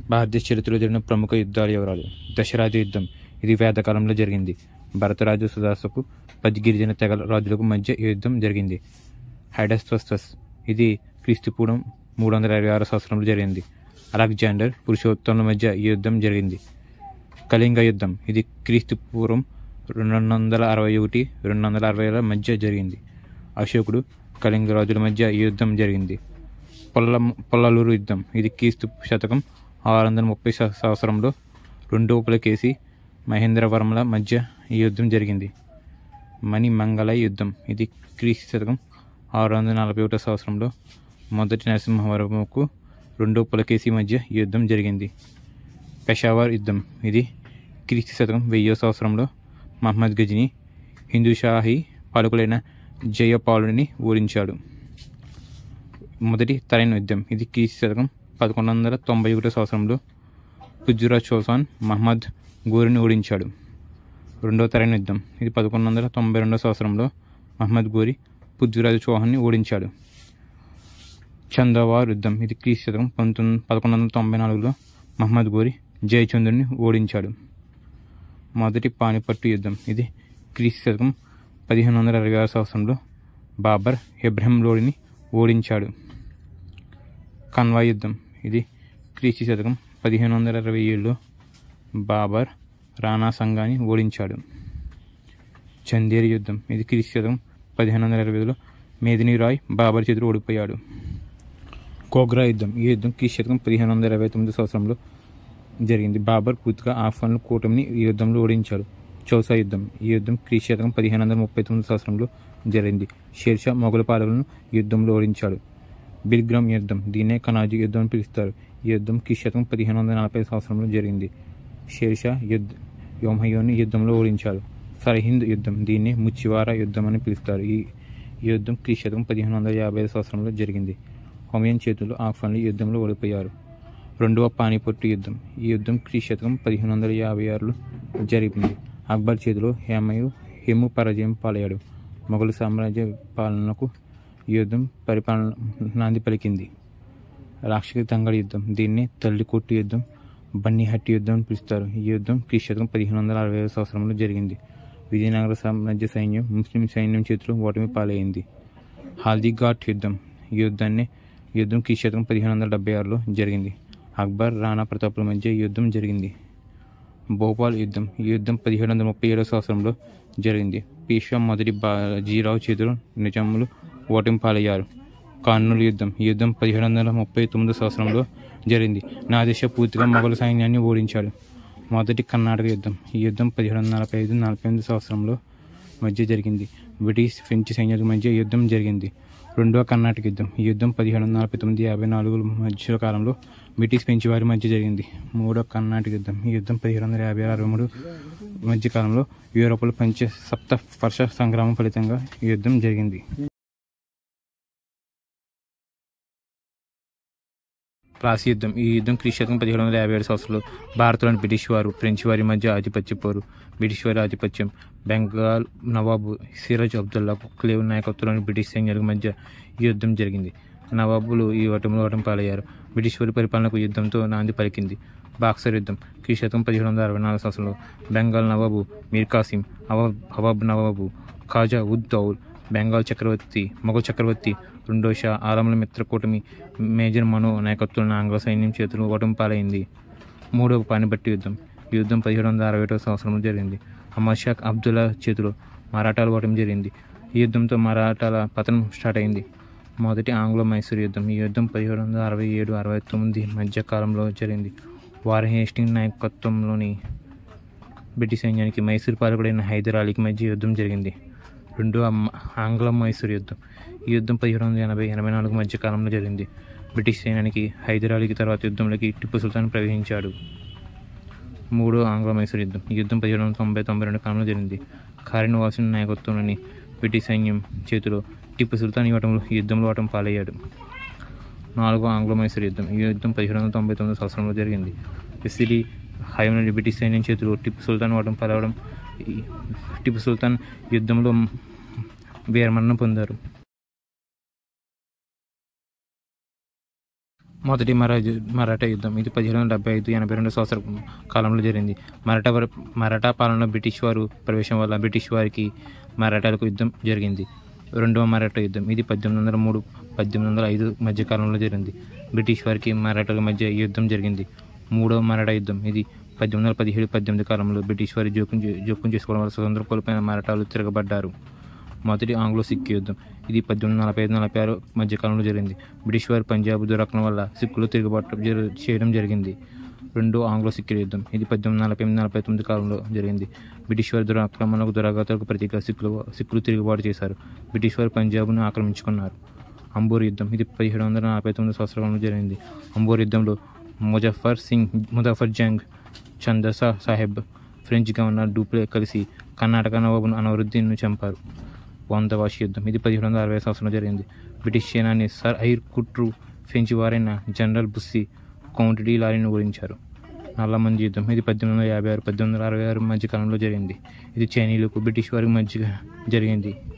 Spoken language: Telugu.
భారతదేశ చరిత్రలో జరిగిన ప్రముఖ యుద్ధాల వివరాలు దశరాజు యుద్ధం ఇది వేదకాలంలో జరిగింది భరతరాజు సుదాసకు పది గిరిజన తెగల రాజులకు మధ్య ఈ యుద్ధం జరిగింది హైడస్వస్తస్ ఇది క్రీస్తుపూర్వం మూడు వందల ఇరవై ఆరు సంవత్సరంలో జరిగింది అలెగ్జాండర్ పురుషోత్తముల మధ్య ఈ యుద్ధం జరిగింది కళింగ యుద్ధం ఇది క్రీస్తు పూర్వం రెండు వందల అరవై ఒకటి రెండు వందల అరవైల మధ్య జరిగింది అశోకుడు కళింగ రాజుల మధ్య ఈ యుద్ధం జరిగింది పొల్ల పొల్లలూరు యుద్ధం ఇది క్రీస్తు శతకం ఆరు వందల ముప్పై స- సంవత్సరంలో రెండు ఉపలకేసి మహేంద్రవరముల మధ్య ఈ యుద్ధం జరిగింది మణిమంగళ యుద్ధం ఇది క్రీస్తు శతకం ఆరు వందల నలభై ఒకటో సంవత్సరంలో మొదటి నరసింహవరముకు రెండో పులకేసి మధ్య ఈ యుద్ధం జరిగింది పెషావర్ యుద్ధం ఇది క్రీస్తు శతకం వెయ్యో సంవత్సరంలో మహమ్మద్ గజిని హిందూ షాహీ పాలకులైన జయపాలుని ఓడించాడు మొదటి తరైన యుద్ధం ఇది క్రీస్తు శతకం పదకొండు వందల తొంభై ఒకటో సంవత్సరంలో పుజురాజ్ చౌసాన్ మహమ్మద్ గోరిని ఓడించాడు రెండో తరైన యుద్ధం ఇది పదకొండు వందల తొంభై రెండో సంవత్సరంలో మహమ్మద్ గోరి పృథ్వీరాజు చౌహాన్ని ఓడించాడు చందవార్ యుద్ధం ఇది క్రీస్తు శతకం పంతొమ్మిది పదకొండు వందల తొంభై నాలుగులో మహమ్మద్ గోరి జయచంద్రుని ఓడించాడు మొదటి పానిపట్టు యుద్ధం ఇది క్రీస్తు శతకం పదిహేను వందల ఇరవై ఆరు సంవత్సరంలో బాబర్ హెబ్రహం లోడిని ఓడించాడు కన్వా యుద్ధం ఇది క్రీస్తు శతకం పదిహేను వందల ఇరవై ఏడులో బాబర్ రాణా సంఘాన్ని ఓడించాడు చందేరి యుద్ధం ఇది క్రీస్తు శతకం పదిహేను వందల ఇరవై ఐదులో మేదిని రాయ్ బాబర్ చేతులు ఓడిపోయాడు కోగ్రా యుద్ధం ఈ యుద్ధం క్రీస్తు శతకం పదిహేను వందల ఇరవై తొమ్మిది సంవత్సరంలో జరిగింది బాబర్ పూర్తిగా ఆఫ్ఘన్ కూటమిని ఈ యుద్ధంలో ఓడించాడు చౌసా యుద్ధం ఈ యుద్ధం క్రీస్తు శతకం పదిహేను వందల ముప్పై తొమ్మిది సంవత్సరంలో జరిగింది షేర్షా మొఘలు పాలకులను ఈ యుద్ధంలో ఓడించాడు బిల్గ్రామ్ యుద్ధం దీన్నే కనాజీ యుద్ధం అని పిలుస్తారు ఈ యుద్ధం క్రీస్తు శతకం పదిహేను వందల నలభై సంవత్సరంలో జరిగింది షేర్షా యుద్ధ వ్యోమయోని యుద్ధంలో ఓడించాడు సరహింద్ యుద్ధం దీన్ని ముచ్చివార యుద్ధం అని పిలుస్తారు ఈ ఈ యుద్ధం క్రీస్తు శతకం పదిహేను వందల యాభై ఐదు సంవత్సరంలో జరిగింది హోమియన్ చేతుల్లో ఆఫ్ఘన్లు ఈ యుద్ధంలో ఓడిపోయారు రెండవ పానిపట్టు యుద్ధం ఈ యుద్ధం క్రీస్తు శతకం పదిహేను వందల యాభై ఆరులో జరిగింది అక్బర్ చేతిలో హేమయు హిము పరాజయం పాలయ్యాడు మొఘలు సామ్రాజ్య పాలనకు ఈ యుద్ధం పరిపాలన నాంది పలికింది రాక్షసి తంగడి యుద్ధం దీన్ని తల్లి కొట్టు యుద్ధం బన్నీహట్టి యుద్ధం అని పిలుస్తారు ఈ యుద్ధం క్రీస్తు శతకం పదిహేను వందల అరవై ఐదు సంవత్సరంలో జరిగింది విజయనగర సామ్రాజ్య సైన్యం ముస్లిం సైన్యం చేతిలో ఓటమి పాలైంది హాల్దీ ఘాట్ యుద్ధం ఈ యుద్ధాన్ని ఈ యుద్ధం క్రీస్తు శతకం పదిహేను వందల డెబ్బై ఆరులో జరిగింది అక్బర్ రాణా ప్రతాపుల మధ్య ఈ యుద్ధం జరిగింది భోపాల్ యుద్ధం ఈ యుద్ధం పదిహేడు వందల ముప్పై ఏడవ సంవత్సరంలో జరిగింది పీష్వా మొదటి బాజీరావు చేతులు నిజాములు ఓటమి పాలయ్యారు కర్నూలు యుద్ధం ఈ యుద్ధం పదిహేడు వందల ముప్పై తొమ్మిదో సంవత్సరంలో జరిగింది నాదేశ పూర్తిగా మొఘలు సైన్యాన్ని ఓడించాడు మొదటి కర్ణాటక యుద్ధం ఈ యుద్ధం పదిహేడు వందల నలభై ఐదు నలభై ఎనిమిది సంవత్సరంలో మధ్య జరిగింది బ్రిటిష్ ఫ్రెంచ్ సైన్యాల మధ్య యుద్ధం జరిగింది రెండవ కర్ణాటక యుద్ధం ఈ యుద్ధం పదిహేడు వందల నలభై తొమ్మిది యాభై నాలుగు మధ్య కాలంలో బ్రిటిష్ ఫ్రెంచ్ వారి మధ్య జరిగింది మూడవ కర్ణాటక యుద్ధం ఈ యుద్ధం పదిహేడు వందల యాభై అరవై మూడు మధ్య కాలంలో యూరోప్లో పంచ సప్త వర్ష సంగ్రామం ఫలితంగా ఈ యుద్ధం జరిగింది ప్లాసీ యుద్ధం ఈ యుద్ధం క్రీస్తు శతకం పదిహేడు వందల యాభై ఏడు సంవత్సరంలో భారత్లోని బ్రిటిష్ వారు ఫ్రెంచ్ వారి మధ్య ఆధిపత్య పోరు బ్రిటిష్ వారి ఆధిపత్యం బెంగాల్ నవాబు సిరాజ్ అబ్దుల్లా కుక్లేవ్ నాయకత్వంలోని బ్రిటిష్ సైన్యాల మధ్య ఈ యుద్ధం జరిగింది నవాబులు ఈ ఓటమిలో ఓటమి పాలయ్యారు బ్రిటిష్ వారి పరిపాలనకు యుద్ధంతో నాంది పలికింది బాక్సర్ యుద్ధం క్రీస్తు శతకం పదిహేడు వందల అరవై నాలుగు సంవత్సరంలో బెంగాల్ నవాబు మీర్ కాసిం అవాబ్ హవాబ్ నవాబు ఖాజా ఉద్ దౌల్ బెంగాల్ చక్రవర్తి మొఘల్ చక్రవర్తి రెండో షా ఆలముల మిత్ర కూటమి మేజర్ మనో నాయకత్వంలో ఆంగ్ల సైన్యం చేతులు ఓటమి పాలైంది మూడవ పానిపట్టి యుద్ధం ఈ యుద్ధం పదిహేడు వందల అరవై ఒకటో సంవత్సరంలో జరిగింది అహ్మద్ షా అబ్దుల్లా చేతిలో మరాఠాలు ఓటమి జరిగింది ఈ యుద్ధంతో మరాఠాల పతనం స్టార్ట్ అయింది మొదటి ఆంగ్లో మైసూర్ యుద్ధం ఈ యుద్ధం పదిహేడు వందల అరవై ఏడు అరవై తొమ్మిది మధ్య కాలంలో జరిగింది వార్ హేస్టింగ్ నాయకత్వంలోని బ్రిటిష్ సైన్యానికి మైసూర్ పాలకుడైన హైదర్ అలీకి మధ్య యుద్ధం జరిగింది రెండు ఆంగ్ల మైసూర్ యుద్ధం ఈ యుద్ధం పదిహేడు వందల ఎనభై ఎనభై నాలుగు మధ్య కాలంలో జరిగింది బ్రిటిష్ సైన్యానికి హైదర్ అలీకి తర్వాత యుద్ధంలోకి టిప్పు సుల్తాన్ ప్రవేశించాడు మూడో ఆంగ్ల మైసూర్ యుద్ధం ఈ యుద్ధం పదిహేడు వందల తొంభై తొంభై రెండు కాలంలో జరిగింది కారిన్ వాసిన్ నాయకత్వంలోని బ్రిటిష్ సైన్యం చేతిలో టిప్పు సుల్తాన్ ఇవ్వటంలో ఈ యుద్ధంలో ఓటమి పాలయ్యాడు నాలుగో ఆంగ్లో మైసూర్ యుద్ధం ఈ యుద్ధం పదిహేడు వందల తొంభై తొమ్మిది సంవత్సరంలో జరిగింది ఇసిరి హైవనరీ బ్రిటిష్ సైన్యం చేతిలో టిప్పు సుల్తాన్ ఓటమి పాలవడం ఈ టిప్పు సుల్తాన్ యుద్ధంలో వీరమరణం పొందారు మొదటి మరాఠా మరాఠా యుద్ధం ఇది పదిహేడు వందల డెబ్బై ఐదు ఎనభై రెండు సంవత్సర కాలంలో జరిగింది మరాఠా వర- మరాఠా పాలనలో బ్రిటిష్ వారు ప్రవేశం వల్ల బ్రిటిష్ వారికి మరాఠాలకు యుద్ధం జరిగింది రెండవ మరాఠా యుద్ధం ఇది పద్దెనిమిది వందల మూడు పద్దెనిమిది వందల ఐదు మధ్య కాలంలో జరిగింది బ్రిటిష్ వారికి మరాఠాల మధ్య ఈ యుద్ధం జరిగింది మూడవ మరాఠా యుద్ధం ఇది పద్దెనిమిది వందల పదిహేడు పద్దెనిమిది కాలంలో బ్రిటిష్ వారి జోక్యం చే- జోక్యం చేసుకోవడం వల్ల స్వతంత్ర కోల్పోయిన మరాఠాలు తిరగబడ్డారు మొదటి ఆంగ్లో సిక్ యుద్ధం ఇది పద్దెనిమిది వందల నలభై ఐదు నలభై ఆరు మధ్య కాలంలో జరిగింది బ్రిటిష్ వారి పంజాబ్ దొరకడం వల్ల సిక్కులు తిరుగుబాటు జరు చేయడం జరిగింది రెండో ఆంగ్లో సిక్ యుద్ధం ఇది పద్దెనిమిది వందల నలభై ఎనిమిది నలభై తొమ్మిది కాలంలో జరిగింది బ్రిటిష్ వారి దురాక్రమణకు దురాఘాతాలకు ప్రతీగా సిక్కులు సిక్కులు తిరుగుబాటు చేశారు బ్రిటిష్ వారు పంజాబ్ను ఆక్రమించుకున్నారు అంబోర్ యుద్ధం ఇది పదిహేడు వందల నలభై తొమ్మిది సంవత్సరంలో జరిగింది అంబోర్ యుద్ధంలో Muzaffar Singh Muzaffar Jung Chanda Sahib French governor Dupleix కలిసి కర్ణాటక నవాబును అనవరుద్దీన్ను చంపారు వందవాషి యుద్ధం ఇది పదిహేడు వందల అరవై సంవత్సరంలో జరిగింది బ్రిటిష్ సేనాని సర్ ఐర్ కుట్రు ఫ్రెంచ్ వారైన జనరల్ బుస్సీ కౌంట్ డి లారీని ఓడించారు నల్లమంది యుద్ధం ఇది పద్దెనిమిది వందల యాభై ఆరు పద్దెనిమిది వందల అరవై ఆరు మధ్య కాలంలో జరిగింది ఇది చైనీయులకు బ్రిటిష్ వారికి మధ్య జరిగింది